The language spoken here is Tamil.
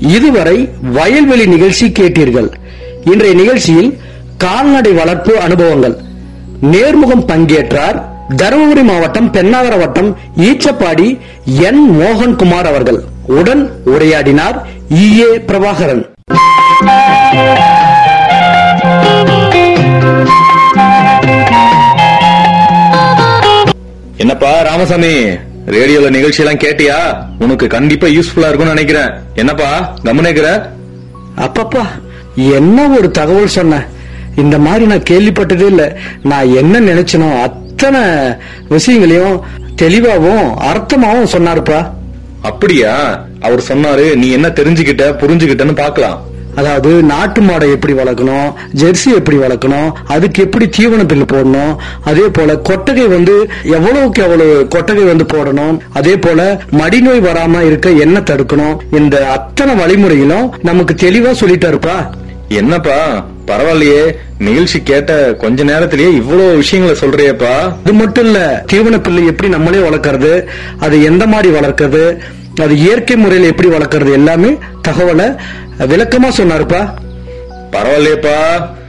இதுவரை வயல்வெளி நிகழ்ச்சி கேட்டீர்கள் இன்றைய நிகழ்ச்சியில் கால்நடை வளர்ப்பு அனுபவங்கள் நேர்முகம் பங்கேற்றார் தருமபுரி மாவட்டம் பெண்ணாகர வட்டம் ஈச்சப்பாடி என் மோகன்குமார் அவர்கள் உடன் உரையாடினார் இ ஏ பிரபாகரன் என்னப்பா ராமசாமி ரேடியோல நிகழ்ச்சி எல்லாம் கேட்டியா உனக்கு கண்டிப்பா யூஸ்ஃபுல்லா இருக்கும்னு நினைக்கிறேன் என்னப்பா கவனிக்கிற அப்பப்பா என்ன ஒரு தகவல் சொன்ன இந்த மாதிரி நான் கேள்விப்பட்டதே இல்ல நான் என்ன நினைச்சனோ அத்தனை விஷயங்களையும் தெளிவாவும் அர்த்தமாவும் சொன்னாருப்பா அப்படியா அவர் சொன்னாரு நீ என்ன தெரிஞ்சுக்கிட்ட புரிஞ்சுக்கிட்டன்னு பாக்கலாம் அதாவது நாட்டு மாடை எப்படி வளர்க்கணும் ஜெர்சி எப்படி வளர்க்கணும் அதுக்கு எப்படி தீவன பில்லு போடணும் அதே போல கொட்டகை வந்து எவ்வளவுக்கு எவ்வளவு கொட்டகை வந்து போடணும் அதே போல மடிநோய் வராம இருக்க என்ன தடுக்கணும் இந்த அத்தனை வழிமுறைகளும் நமக்கு தெளிவா சொல்லிட்டாருப்பா என்னப்பா பரவாயில்லையே நிகழ்ச்சி கேட்ட கொஞ்ச நேரத்திலேயே இவ்வளவு விஷயங்களை சொல்றியப்பா இது மட்டும் இல்ல தீவன பிள்ளை எப்படி நம்மளே வளர்க்கறது அது எந்த மாதிரி வளர்க்கறது அது இயற்கை முறையில எப்படி வளர்க்கறது எல்லாமே தகவலை விளக்கமா சொன்னாருப்பா பரவாயில்லையப்பா